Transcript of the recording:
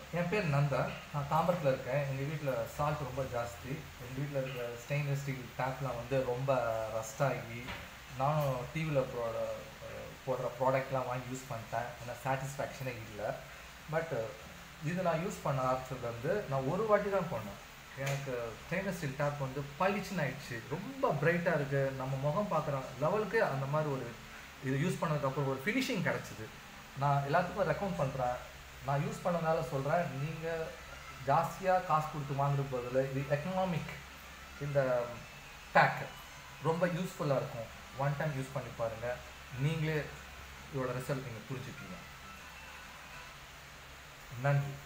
என் பேர் நந்தா நான் தாம்பரத்தில் இருக்கேன் எங்கள் வீட்டில் சால்ட் ரொம்ப ஜாஸ்தி எங்கள் வீட்டில் இருக்கிற ஸ்டெயின்லெஸ் ஸ்டீல் டேப்லாம் வந்து ரொம்ப ரஸ்ட் ஆகி நானும் டிவியில் போடுற போடுற ப்ராடக்ட்லாம் வாங்கி யூஸ் பண்ணிட்டேன் ஆனால் சாட்டிஸ்ஃபேக்ஷனே இல்லை பட் இது நான் யூஸ் பண்ண ஆரம்பிச்சது வந்து நான் ஒரு வாட்டி தான் பண்ணேன் எனக்கு ஸ்டெயின்லெஸ் ஸ்டீல் டேப் வந்து பளிச்சுன்னு ஆயிடுச்சு ரொம்ப பிரைட்டாக இருக்குது நம்ம முகம் பார்க்குற லெவலுக்கு அந்த மாதிரி ஒரு இது யூஸ் பண்ணதுக்கப்புறம் ஒரு ஃபினிஷிங் கிடச்சிது நான் எல்லாத்துக்கும் ரெக்கமெண்ட் பண்ணுறேன் நான் யூஸ் பண்ணனால சொல்கிறேன் நீங்கள் ஜாஸ்தியாக காசு கொடுத்து வாங்குற பதில் இது எக்கனாமிக் இந்த பேக் ரொம்ப யூஸ்ஃபுல்லாக இருக்கும் ஒன் டைம் யூஸ் பண்ணி பாருங்கள் நீங்களே இதோட ரிசல்ட் நீங்கள் புரிஞ்சுப்பீங்க நன்றி